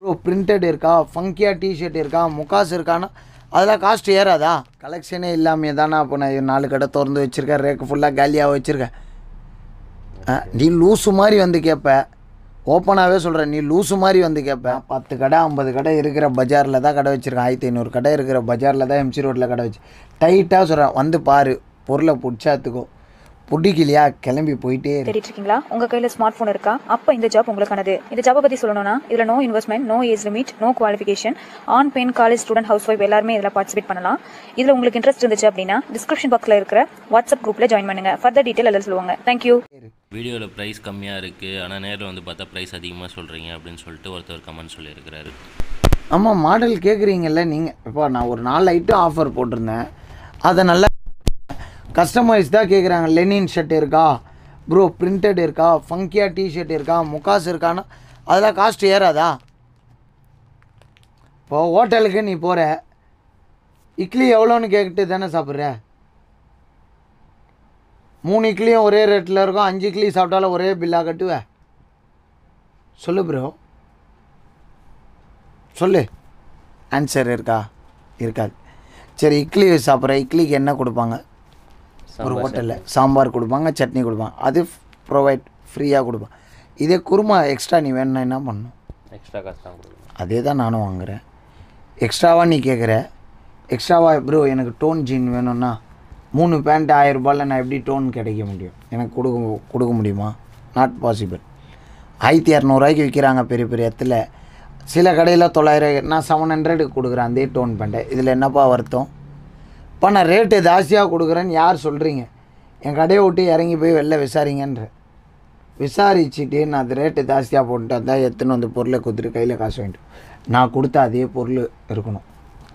bro printed இருக்கா ஃபங்கியாக T shirt இருக்கா முக்காஸ் இருக்கான்னா அதெல்லாம் காஸ்ட் ஏறாதா கலெக்ஷனே இல்லாமே தானே அப்போ நான் நாலு கடை திறந்து வச்சுருக்கேன் ரேக்கு ஃபுல்லாக காலியாக வச்சுருக்கேன் ஆ, நீ லூசு மாதிரி வந்து கேட்ப ஓப்பனாகவே சொல்கிறேன் நீ லூசு மாதிரி வந்து கேட்ப பத்து கடை ஐம்பது கடை இருக்கிற பஜாரில் தான் கடை வச்சுருக்கேன் ஆயிரத்தி ஐநூறு கடை இருக்கிற பஜாரில் தான் எம்சி ரோட்டில் கடை வச்சு டைட்டாக சொல்கிறேன் வந்து பாரு பொருளை பிடிச்சாத்துக்கோ பிடிக்கலையா கிளம்பி போயிட்டே இரு தேடிட்டு இருக்கீங்களா உங்க கையில ஸ்மார்ட் போன் இருக்கா அப்ப இந்த ஜாப் உங்களுக்கானது இந்த ஜாபை பத்தி சொல்லணும்னா இதுல no investment no age limit no qualification ஆன் பெயின் காலேஜ் ஸ்டூடெண்ட் ஹவுஸ் ஒய்ஃப் எல்லாருமே இதுல பார்ட்டிசிபேட் பண்ணலாம் இதுல உங்களுக்கு இன்ட்ரெஸ்ட் இருந்துச்சு அப்படின்னா டிஸ்கிரிப்ஷன் பாக்ஸ்ல இருக்கிற வாட்ஸ்அப் குரூப்ல ஜாயின் பண்ணுங்க ஃபர்தர் டீடைல் அதில் சொல்லுவாங்க தேங்க்யூ வீடியோவில் ப்ரைஸ் கம்மியாக இருக்குது ஆனால் நேரில் வந்து பார்த்தா ப்ரைஸ் அதிகமாக சொல்கிறீங்க அப்படின்னு சொல்லிட்டு ஒருத்தர் கமெண்ட் சொல்லியிருக்கிறாரு ஆமாம் மாடல் கேட்குறீங்கல்ல நீங்கள் இப்போ நான் ஒரு நாலு ஐட்டம் ஆஃபர் போட்டிருந்தேன் அதை நல்லா கஸ்டமைஸ் தான் கேட்குறாங்க லெனின் ஷர்ட் இருக்கா ப்ரோ பிரிண்டட் இருக்கா ஃபங்கியாக டிஷர்ட் இருக்கா முக்காஸ் இருக்கான்னா அதெல்லாம் காஸ்ட் ஏறாதா இப்போ ஹோட்டலுக்கு நீ போகிற இட்லி எவ்வளோன்னு கேட்டுட்டு தானே சாப்பிட்ற மூணு இட்லியும் ஒரே ரேட்டில் இருக்கும் அஞ்சு இட்லி சாப்பிட்டாலும் ஒரே பில்லாக கட்டுவ சொல்லு ப்ரோ சொல்லு ஆன்சர் இருக்கா இருக்காது சரி இட்லி சாப்பிட்ற இட்லிக்கு என்ன கொடுப்பாங்க ஒரு ஹோட்டலில் சாம்பார் கொடுப்பாங்க சட்னி கொடுப்பாங்க அது ப்ரொவைட் ஃப்ரீயாக கொடுப்பாங்க இதே குருமா எக்ஸ்ட்ரா நீ வேணும்னா என்ன பண்ணணும் எக்ஸ்ட்ரா காசு தான் கொடுக்கணும் அதே தான் நானும் வாங்குறேன் எக்ஸ்ட்ராவாக நீ கேட்குற எக்ஸ்ட்ராவா ப்ரோ எனக்கு டோன் ஜீன் வேணும்னா மூணு பேண்ட் ஆயிரம் ரூபாயில் நான் எப்படி டோன் கிடைக்க முடியும் எனக்கு கொடுக்க கொடுக்க முடியுமா நாட் பாசிபிள் ஆயிரத்தி இரநூறுவாய்க்கு விற்கிறாங்க பெரிய பெரிய இடத்துல சில கடையில் தொள்ளாயிரம் நான் செவன் ஹண்ட்ரடுக்கு கொடுக்குறேன் அதே டோன் பேண்ட்டை இதில் என்னப்பா வருத்தம் இப்போ நான் ரேட்டு ஜாஸ்தியாக கொடுக்குறேன்னு யார் சொல்கிறீங்க என் கடையை விட்டு இறங்கி போய் வெளில விசாரிங்கன்ற விசாரிச்சுட்டு நான் அது ரேட்டு ஜாஸ்தியாக போட்டு அதான் எடுத்துன்னு வந்து பொருளை கொடுத்துட்டு கையில் காசு வாங்கிட்டு நான் கொடுத்த அதே பொருள் இருக்கணும்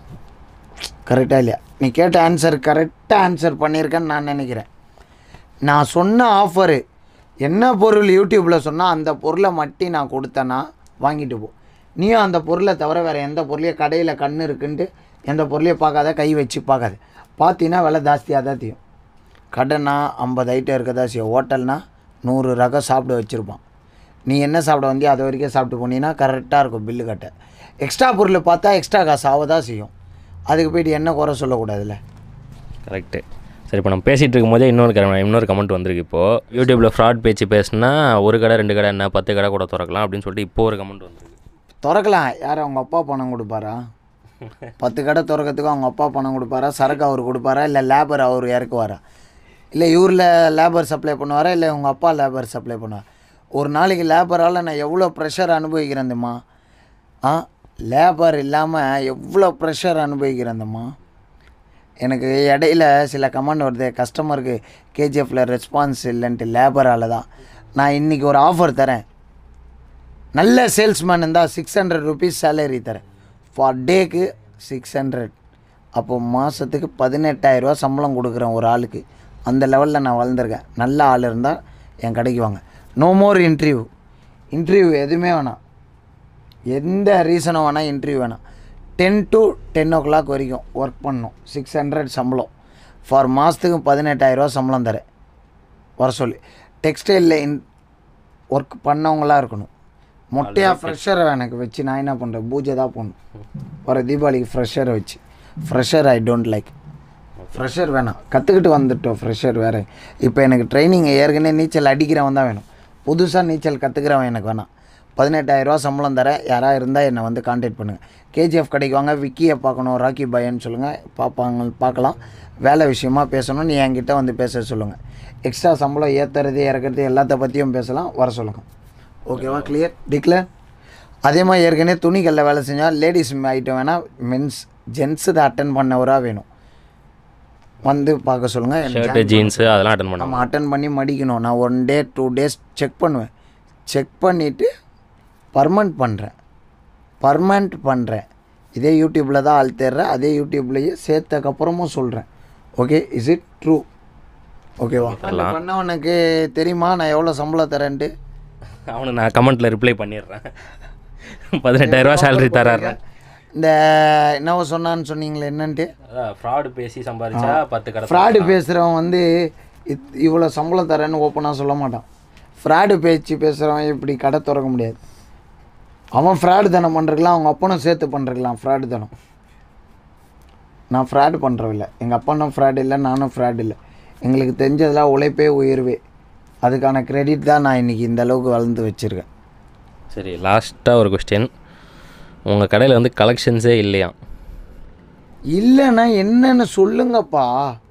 கரெக்டாக இல்லையா நீ கேட்ட ஆன்சர் கரெக்டாக ஆன்சர் பண்ணியிருக்கேன்னு நான் நினைக்கிறேன் நான் சொன்ன ஆஃபரு என்ன பொருள் யூடியூப்பில் சொன்னால் அந்த பொருளை மட்டும் நான் கொடுத்தேன்னா வாங்கிட்டு போ நீயும் அந்த பொருளை தவிர வேறு எந்த பொருளையும் கடையில் கண் இருக்குன்ட்டு எந்த பொருளையும் பார்க்காத கை வச்சு பார்க்காத பார்த்தீங்கன்னா விலை ஜாஸ்தியாக தான் தெரியும் கடைனா ஐம்பது ஐட்டம் இருக்கதா செய்யும் ஹோட்டல்னா நூறு ரகம் சாப்பிட வச்சுருப்பான் நீ என்ன சாப்பிட வந்தியோ அது வரைக்கும் சாப்பிட்டு போனீங்கன்னா கரெக்டாக இருக்கும் பில்லு கட்ட எக்ஸ்ட்ரா பொருள் பார்த்தா எக்ஸ்ட்ரா காசு ஆக தான் செய்யும் அதுக்கு போயிட்டு என்ன குறை சொல்லக்கூடாதுல்ல கரெக்டு சரி இப்போ நம்ம பேசிகிட்டு இருக்கும்போதே இன்னொரு க இன்னொரு கமெண்ட் வந்திருக்கு இப்போது யூடியூப்பில் ஃப்ராட் பேச்சு பேசுனா ஒரு கடை ரெண்டு கடை என்ன பத்து கடை கூட திறக்கலாம் அப்படின்னு சொல்லிட்டு இப்போ ஒரு கமெண்ட் வந்திருக்கு திறக்கலாம் யார் அவங்க அப்பா பணம் கொடுப்பாரா பத்து கடை திறக்கிறதுக்கு அவங்க அப்பா பணம் கொடுப்பாரா சரக்கு அவர் கொடுப்பாரா இல்லை லேபர் அவர் இறக்குவாரா இல்லை இவரில் லேபர் சப்ளை பண்ணுவாரா இல்லை உங்கள் அப்பா லேபர் சப்ளை பண்ணுவார் ஒரு நாளைக்கு லேபரால் நான் எவ்வளோ ப்ரெஷர் அனுபவிக்கிறேன் தெரியுமா ஆ லேபர் இல்லாமல் எவ்வளோ ப்ரெஷர் அனுபவிக்கிறேன் தெரியுமா எனக்கு இடையில சில கமெண்ட் வருது கஸ்டமருக்கு கேஜிஎஃப்பில் ரெஸ்பான்ஸ் இல்லைன்ட்டு லேபரால் தான் நான் இன்றைக்கி ஒரு ஆஃபர் தரேன் நல்ல சேல்ஸ்மேன் இருந்தால் சிக்ஸ் ஹண்ட்ரட் ருபீஸ் சேலரி தரேன் ஃபார் டேக்கு சிக்ஸ் ஹண்ட்ரட் அப்போ மாதத்துக்கு பதினெட்டாயிரரூவா சம்பளம் கொடுக்குறேன் ஒரு ஆளுக்கு அந்த லெவலில் நான் வளர்ந்துருக்கேன் நல்ல ஆள் இருந்தால் என் கடைக்கு வாங்க நோ மோர் இன்டர்வியூ இன்டர்வியூ எதுவுமே வேணாம் எந்த ரீசனும் வேணால் இன்டர்வியூ வேணாம் ten to ten o'clock வரைக்கும் ஒர்க் பண்ணணும் சிக்ஸ் ஹண்ட்ரட் சம்பளம் ஃபார் மாதத்துக்கு பதினெட்டாயிரரூவா சம்பளம் தரேன் வர சொல்லி டெக்ஸ்டைலில் இன் ஒர்க் பண்ணவங்களா இருக்கணும் மொட்டையாக ஃப்ரெஷரை எனக்கு வச்சு நான் என்ன பண்ணுறேன் பூஜை தான் போடணும் வர தீபாவளிக்கு ஃப்ரெஷரை வச்சு fresher I don't like fresher வேணாம் கற்றுக்கிட்டு வந்துட்டோம் ஃப்ரெஷர் வேறு இப்போ எனக்கு ட்ரைனிங் ஏற்கனவே நீச்சல் அடிக்கிறவன் தான் வேணும் புதுசாக நீச்சல் கற்றுக்கிறவன் எனக்கு வேணாம் பதினெட்டாயிரரூவா சம்பளம் தரேன் யாராக இருந்தால் என்னை வந்து காண்டாக்ட் பண்ணுங்கள் கேஜிஎஃப் கடைக்கு வாங்க விக்கியை பார்க்கணும் ராக்கி பாயன்னு சொல்லுங்கள் பார்ப்பாங்க பார்க்கலாம் வேலை விஷயமா பேசணும் நீ என்கிட்ட வந்து பேச சொல்லுங்கள் எக்ஸ்ட்ரா சம்பளம் ஏற்றுறது இறக்குறது எல்லாத்த பற்றியும் பேசலாம் வர சொல்லுங்கள் ஓகேவா கிளியர் டிக்ளேர் அதே மாதிரி ஏற்கனவே துணிகளில் வேலை செஞ்சால் லேடிஸ் ஐட்டம் வேணால் மென்ஸ் ஜென்ஸு தான் அட்டன் பண்ணவராக வேணும் வந்து பார்க்க சொல்லுங்கள் ஷர்ட்டு ஜீன்ஸு அதெல்லாம் அட்டன் பண்ணலாம் நம்ம அட்டன் பண்ணி மடிக்கணும் நான் one day two days check பண்ணுவேன் செக் பண்ணிவிட்டு பர்மனெண்ட் பண்ணுறேன் பர்மனெண்ட் பண்ணுறேன் இதே யூடியூப்பில் தான் ஆள் தேடுறேன் அதே யூடியூப்லேயே சேர்த்தக்கப்புறமும் சொல்கிறேன் ஓகே இஸ் இட் ட்ரூ ஓகேவா பண்ணவனுக்கு தெரியுமா நான் எவ்வளோ சம்பளம் தரேன்ட்டு அவனுக்கு நான் கமெண்ட்டில் ரிப்ளை பண்ணிடுறேன் பதினெட்டாயிரரூவா சேலரி தராரு இந்த என்னவோ சொன்னான்னு சொன்னீங்களே என்னன்ட்டு அதான் ஃப்ராடு பேசி சம்பாதிச்சா பத்து கடை ஃப்ராடு பேசுகிறவன் வந்து இத் இவ்வளோ சம்பளம் தரேன்னு ஓப்பனாக சொல்ல மாட்டான் ஃப்ராடு பேச்சு பேசுகிறவன் இப்படி கடை திறக்க முடியாது அவன் ஃப்ராடு தனம் பண்ணுறக்கலாம் அவங்க அப்பனும் சேர்த்து பண்ணுறக்கலாம் ஃப்ராடு தனம் நான் ஃப்ராடு பண்ணுறவில்ல எங்கள் அப்பனும் ஃப்ராடு இல்லை நானும் ஃப்ராடு இல்லை எங்களுக்கு தெரிஞ்சதெல்லாம் உழைப்பே உயர்வே அதுக்கான கிரெடிட் தான் நான் இன்றைக்கி இந்த அளவுக்கு வளர்ந்து வச்சுருக்கேன் சரி லாஸ்ட்டாக ஒரு கொஸ்டின் உங்கள் கடையில் வந்து கலெக்ஷன்ஸே இல்லையா இல்லைண்ணா என்னன்னு சொல்லுங்கப்பா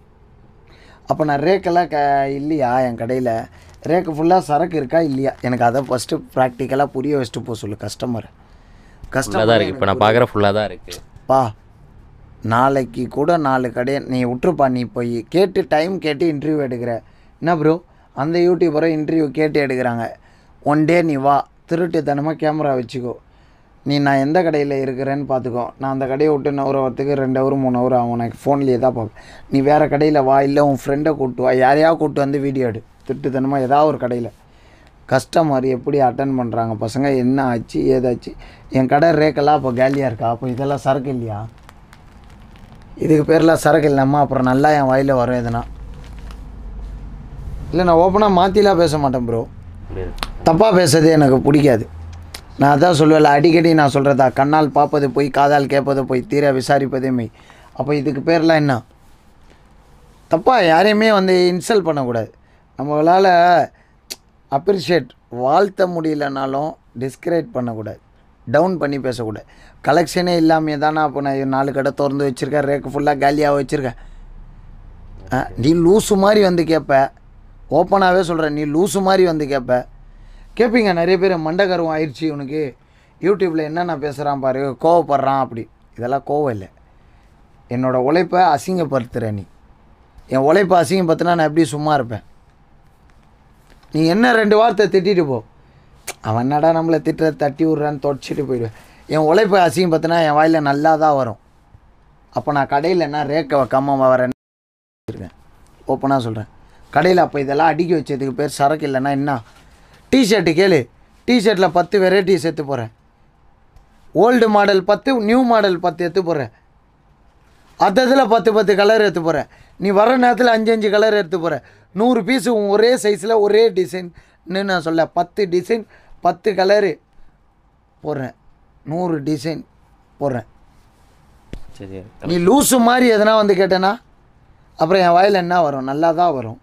அப்போ நான் ரேக்கெல்லாம் க இல்லையா என் கடையில் ரேக்கு ஃபுல்லாக சரக்கு இருக்கா இல்லையா எனக்கு அதை ஃபஸ்ட்டு ப்ராக்டிக்கலாக புரிய வச்சுட்டு போக சொல்லு கஸ்டமர் ஃபுல்லாக தான் இருக்குது இப்போ நான் பார்க்குற ஃபுல்லாக தான் இருக்குது பா நாளைக்கு கூட நாலு கடையை நீ விட்டுருப்பா நீ போய் கேட்டு டைம் கேட்டு இன்டர்வியூ எடுக்கிற என்ன ப்ரோ அந்த யூடியூபரை இன்டர்வியூ கேட்டு எடுக்கிறாங்க ஒன் டே நீ வா திருட்டுத்தனமாக கேமரா வச்சுக்கோ நீ நான் எந்த கடையில் இருக்கிறேன்னு பார்த்துக்கோ நான் அந்த கடையை விட்டு இன்னும் ஒரு வரத்துக்கு ரெண்டு ஹவர் மூணு ஹவர் ஆகும் எனக்கு ஃபோன்லேயே தான் பார்ப்பேன் நீ வேறு கடையில் வா இல்லை உன் ஃப்ரெண்டை கூப்பிட்டு வா யாரையாவது கூப்பிட்டு வந்து வீடியோ எடு திருட்டுத்தனமாக ஏதாவது ஒரு கடையில் கஸ்டமர் எப்படி அட்டன் பண்ணுறாங்க பசங்க என்ன ஆச்சு ஏதாச்சு என் கடை ரேக்கெல்லாம் அப்போ காலியாக இருக்கா அப்போ இதெல்லாம் சரக்கு இல்லையா இதுக்கு பேர்லாம் சரக்கு இல்லாமல் அப்புறம் நல்லா என் வாயில் வரும் எதுனா இல்லை நான் ஓப்பனாக மாற்றிலாம் பேச மாட்டேன் ப்ரோ தப்பாக பேசுறது எனக்கு பிடிக்காது நான் அதான் சொல்லுவேன்ல அடிக்கடி நான் சொல்கிறதா கண்ணால் பார்ப்பது போய் காதால் கேட்பது போய் தீர விசாரிப்பதே மெய் அப்போ இதுக்கு பேர்லாம் என்ன தப்பாக யாரையுமே வந்து இன்சல்ட் பண்ணக்கூடாது நம்மளால் அப்ரிஷியேட் வாழ்த்த முடியலனாலும் டிஸ்கரேட் பண்ணக்கூடாது டவுன் பண்ணி பேசக்கூடாது கலெக்ஷனே இல்லாமே தானே அப்போ நான் நாலு கடை திறந்து வச்சுருக்கேன் ரேக்கு ஃபுல்லாக காலியாக வச்சுருக்கேன் ஆ, நீ லூசு மாதிரி வந்து கேட்ப ஓப்பனாகவே சொல்கிறேன் நீ லூசு மாதிரி வந்து கேட்ப கேட்பீங்க நிறைய பேர் மண்டகருவம் ஆயிடுச்சு உனக்கு யூடியூப்பில் என்னென்ன பேசுகிறான் பாரு கோவப்படுறான் அப்படி இதெல்லாம் கோவம் இல்லை என்னோடய உழைப்பை அசிங்கப்படுத்துகிற நீ என் உழைப்பை அசிங்கப்படுத்தினா நான் எப்படி சும்மா இருப்பேன் நீ என்ன ரெண்டு வார்த்தை திட்டிட்டு போ அவன் என்னடா நம்மளை திட்டுற தட்டி விட்றான்னு தொடச்சிட்டு போயிடுவேன் என் உழைப்பை அசிங்கப்படுத்தினா என் வாயில் நல்லா தான் வரும் அப்போ நான் கடையில் என்ன ரேக்கை வைக்காம வரேன் இருக்கேன் ஓப்பனாக சொல்கிறேன் கடையில் அப்போ இதெல்லாம் அடுக்கி வச்சதுக்கு பேர் சரக்கு இல்லைன்னா என்ன டிஷர்ட்டு கேளு டிஷர்ட்டில் பத்து வெரைட்டி சேர்த்து போகிறேன் ஓல்டு மாடல் பத்து நியூ மாடல் பத்து எடுத்து போகிறேன் அதில் பத்து பத்து கலர் எடுத்து போகிறேன் நீ வர நேரத்தில் அஞ்சு அஞ்சு கலர் எடுத்து போகிற நூறு பீஸு ஒரே சைஸில் ஒரே டிசைன்னு நான் சொல்ல பத்து டிசைன் பத்து கலரு போடுறேன் நூறு டிசைன் போடுறேன் சரி நீ லூசு மாதிரி எதனா வந்து கேட்டேன்னா அப்புறம் என் வாயில் என்ன வரும் நல்லா தான் வரும்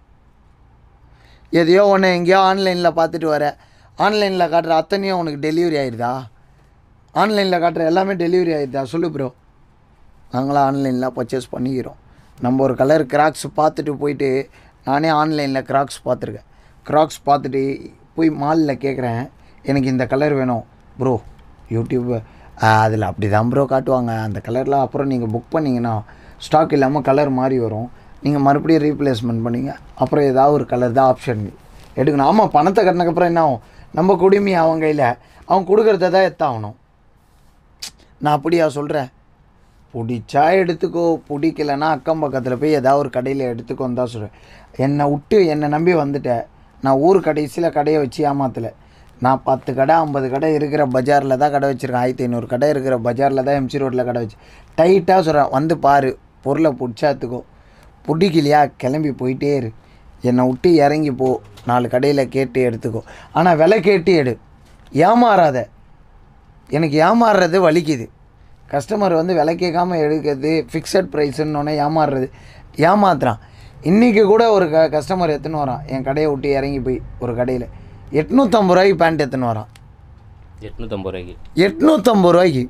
எதையோ ஒன்று எங்கேயோ ஆன்லைனில் பார்த்துட்டு வர ஆன்லைனில் காட்டுற அத்தனையும் உனக்கு டெலிவரி ஆயிடுதா ஆன்லைனில் காட்டுற எல்லாமே டெலிவரி ஆயிடுதா சொல்லு ப்ரோ நாங்களாம் ஆன்லைனில் பர்ச்சேஸ் பண்ணிக்கிறோம் நம்ம ஒரு கலர் கிராக்ஸ் பார்த்துட்டு போயிட்டு நானே ஆன்லைனில் கிராக்ஸ் பார்த்துருக்கேன் கிராக்ஸ் பார்த்துட்டு போய் மாலில் கேட்குறேன் எனக்கு இந்த கலர் வேணும் ப்ரோ யூடியூப் அதில் அப்படி தான் ப்ரோ காட்டுவாங்க அந்த கலரில் அப்புறம் நீங்கள் புக் பண்ணிங்கன்னா ஸ்டாக் இல்லாமல் கலர் மாறி வரும் நீங்கள் மறுபடியும் ரீப்ளேஸ்மெண்ட் பண்ணீங்க அப்புறம் ஏதாவது ஒரு கலர் தான் ஆப்ஷன் எடுக்கணும் ஆமாம் பணத்தை கட்டினக்கப்புறம் என்ன ஆகும் நம்ம குடுமி அவன் கையில் அவன் கொடுக்குறத தான் எத்தாகணும் நான் அப்படியா சொல்கிறேன் பிடிச்சா எடுத்துக்கோ பிடிக்கலன்னா அக்கம் பக்கத்தில் போய் ஏதாவது ஒரு கடையில் எடுத்துக்கோன்னு தான் சொல்கிறேன் என்னை விட்டு என்னை நம்பி வந்துட்டேன் நான் ஊர் கடைசியில் கடையை வச்சு ஏமாத்தலை நான் பத்து கடை ஐம்பது கடை இருக்கிற பஜாரில் தான் கடை வச்சுருக்கேன் ஆயிரத்தி ஐநூறு கடை இருக்கிற பஜாரில் தான் எம்சி ரோட்டில் கடை வச்சு டைட்டாக சொல்கிறேன் வந்து பாரு பொருளை பிடிச்சா எடுத்துக்கோ பிடிக்கலையா கிளம்பி போயிட்டே இரு என்னை விட்டு இறங்கி போ நாலு கடையில் கேட்டு எடுத்துக்கோ ஆனால் விலை கேட்டு எடு ஏமாறாத எனக்கு ஏமாறுறது வலிக்குது கஸ்டமர் வந்து விலை கேட்காம எடுக்கிறது ஃபிக்ஸட் ப்ரைஸுன்னொன்னே ஏமாறுறது ஏமாத்துறான் இன்றைக்கி கூட ஒரு க கஸ்டமர் எடுத்துன்னு வரான் என் கடையை விட்டு இறங்கி போய் ஒரு கடையில் எட்நூற்றம்பது ரூபாய்க்கு பேண்ட் எடுத்துன்னு வரான் எட்நூற்றம்பது ரூபாய்க்கு எட்நூற்றம்பது ரூபாய்க்கு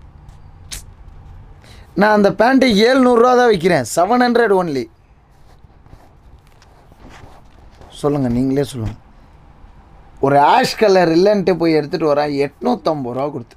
நான் அந்த பேண்ட்டை ஏழ்நூறுரூவா தான் விற்கிறேன் செவன் ஹண்ட்ரட் ஒன்லி சொல்லுங்கள் நீங்களே சொல்லுங்கள் ஒரு ஆஷ் கலர் இல்லைன்ட்டு போய் எடுத்துகிட்டு வரான் எட்நூற்றம்பது ரூபா கொடுத்து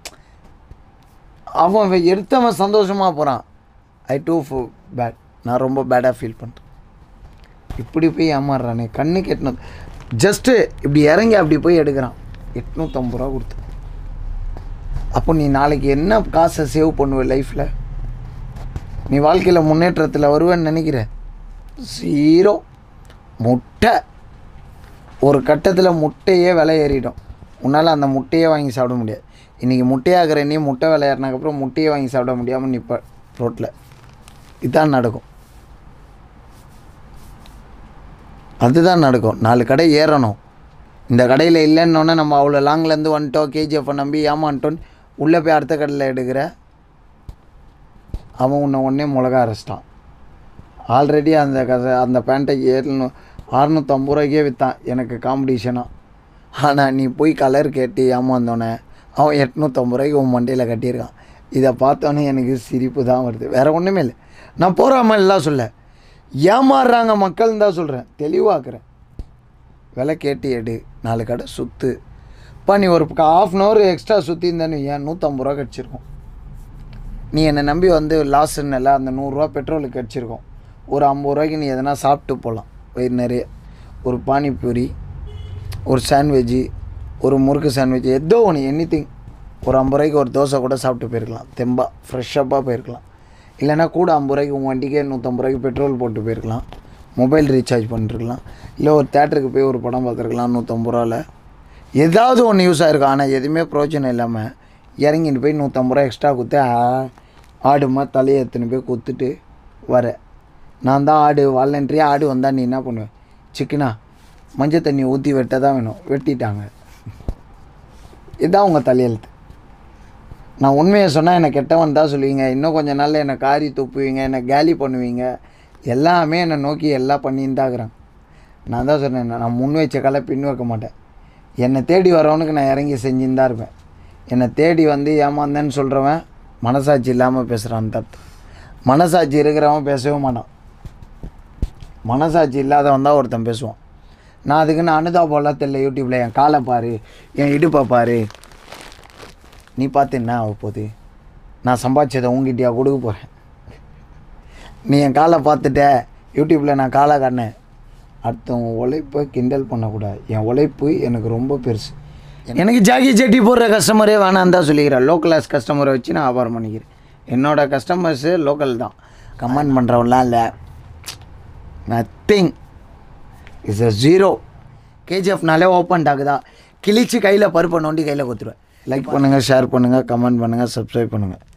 அவன் வே- எடுத்தவன் சந்தோஷமாக போகிறான் ஐ டூ பேட் நான் ரொம்ப பேடாக ஃபீல் பண்ணுறேன் இப்படி போய் ஏமாறுறானே கண்ணுக்கு எட்நூறு ஜஸ்ட்டு இப்படி இறங்கி அப்படி போய் எடுக்கிறான் எட்நூற்றம்பது ரூபா கொடுத்து அப்போ நீ நாளைக்கு என்ன காசை சேவ் பண்ணுவ லைஃப்பில் நீ வாழ்க்கையில் முன்னேற்றத்தில் வருவேன்னு நினைக்கிற ஜீரோ முட்டை ஒரு கட்டத்தில் முட்டையே விலை ஏறிடும் உன்னால் அந்த முட்டையே வாங்கி சாப்பிட முடியாது இன்றைக்கி முட்டையாகிற நீ முட்டை விலை ஏறினதுக்கப்புறம் முட்டையே வாங்கி சாப்பிட முடியாமல் நிற்ப ரோட்டில் இதுதான் நடக்கும் அதுதான் நடக்கும் நாலு கடை ஏறணும் இந்த கடையில் இல்லைன்னொன்னே நம்ம அவ்வளோ லாங்லேருந்து வந்துட்டோம் கேஜிஎஃப்பை நம்பி ஏமான்ட்டோன்னு உள்ளே போய் அடுத்த கடையில் எடுக்கிற அவன் உன்னை உடனே மிளகா அரைச்சிட்டான் ஆல்ரெடி அந்த கதை அந்த பேண்ட்டை ஏழ்நூ அறநூற்றம்பது ரூபாய்க்கே விற்றான் எனக்கு காம்படிஷனாக ஆனால் நீ போய் கலர் கேட்டு ஏமாந்தோன்னே அவன் எட்நூற்றம்பது ரூபாய்க்கு உன் மண்டையில் கட்டியிருக்கான் இதை பார்த்தோன்னே எனக்கு சிரிப்பு தான் வருது வேறு ஒன்றுமே இல்லை நான் போகாமல் எல்லாம் சொல்ல ஏமாறுறாங்க மக்கள் தான் சொல்கிறேன் தெளிவாக்குறேன் விலை கேட்டு எடு நாலு கடை சுற்று இப்போ நீ ஒரு ஹாஃப் அன் ஹவர் எக்ஸ்ட்ரா சுற்றிருந்தேன்னு ஏன் நூற்றம்பது ரூபா கிடச்சிருக்கும் நீ என்னை நம்பி வந்து லாஸ்ன்னு அந்த நூறுரூவா பெட்ரோலுக்கு கிடச்சிருக்கும் ஒரு ஐம்பது ரூபாய்க்கு நீ எதனா சாப்பிட்டு போகலாம் வயிறு நிறைய ஒரு பானிபூரி ஒரு சாண்ட்விட்ஜு ஒரு முறுக்கு சாண்ட்விட்ச் ஏதோ ஒன்று எனி ஒரு ஐம்பது ரூபாய்க்கு ஒரு தோசை கூட சாப்பிட்டு போயிருக்கலாம் தெம்பா ஃப்ரெஷ்ஷப்பாக போயிருக்கலாம் இல்லைன்னா கூட ஐம்பது ரூபாய்க்கு உன் வண்டிக்கே நூற்றம்பது ரூபாய்க்கு பெட்ரோல் போட்டு போயிருக்கலாம் மொபைல் ரீசார்ஜ் பண்ணிருக்கலாம் இல்லை ஒரு தேட்டருக்கு போய் ஒரு படம் பார்த்துருக்கலாம் நூற்றம்பது ரூபாவில் ஏதாவது ஒன்று யூஸ் ஆகிருக்கும் ஆனால் எதுவுமே பிரயோஜனம் இல்லாமல் இறங்கிட்டு போய் நூற்றம்பது ரூபா எக்ஸ்ட்ரா கொடுத்து ஆ, ஆடுமா தலையை எடுத்துன்னு போய் குத்துட்டு வர நான் தான் ஆடு வாலண்ட்ரியா ஆடு வந்தால் நீ என்ன பண்ணுவேன் சிக்கனா மஞ்சள் தண்ணி ஊற்றி வெட்ட தான் வேணும் வெட்டிட்டாங்க இதுதான் உங்கள் தலையெழுத்து நான் உண்மையை சொன்னால் என்னை கெட்டவன் தான் சொல்லுவீங்க இன்னும் கொஞ்ச நாளில் என்னை காரி துப்புவீங்க என்னை கேலி பண்ணுவீங்க எல்லாமே என்னை நோக்கி எல்லாம் பண்ணியிருந்தாக்குறேன் நான் தான் சொன்னேன் நான் முன் வச்ச கலை பின் வைக்க மாட்டேன் என்னை தேடி வரவனுக்கு நான் இறங்கி செஞ்சுன்னு தான் இருப்பேன் என்னை தேடி வந்து ஏமாந்தேன்னு சொல்கிறவன் மனசாட்சி இல்லாமல் பேசுகிறான்னு தப்பு மனசாட்சி இருக்கிறவன் பேசவே மாட்டான் மனசாட்சி இல்லாதவன் தான் ஒருத்தன் பேசுவான் நான் அதுக்குன்னு அனுதாபம்லாம் தெரியல யூடியூப்பில் என் காலை பாரு என் இடுப்பை பாரு நீ பார்த்து என்ன ஆக போகுது நான் சம்பாதிச்சதை உங்ககிட்டயா கொடுக்க போகிறேன் நீ என் காலை பார்த்துட்ட யூடியூப்பில் நான் காலை காட்டினேன் அடுத்தவங்க உழைப்பை கிண்டல் பண்ணக்கூடாது என் உழைப்பு எனக்கு ரொம்ப பெருசு எனக்கு ஜாக்கி செட்டி போடுற கஸ்டமரே வேணான்னு தான் சொல்லிக்கிறேன் லோ கிளாஸ் கஸ்டமரை வச்சு நான் வியாபாரம் பண்ணிக்கிறேன் என்னோட கஸ்டமர்ஸு லோக்கல் தான் கமெண்ட் பண்ணுறவன்லாம் இல்லை நத்திங் இஸ் அ ஜீரோ கேஜிஎஃப்னாலே ஓப்பன் டாக் தான் கிழிச்சு கையில் பருப்பை நோண்டி கையில் கொடுத்துருவேன் லைக் பண்ணுங்கள் ஷேர் பண்ணுங்கள் கமெண்ட் பண்ணுங்கள் சப்ஸ்கிரைப் பண்ணுங்கள்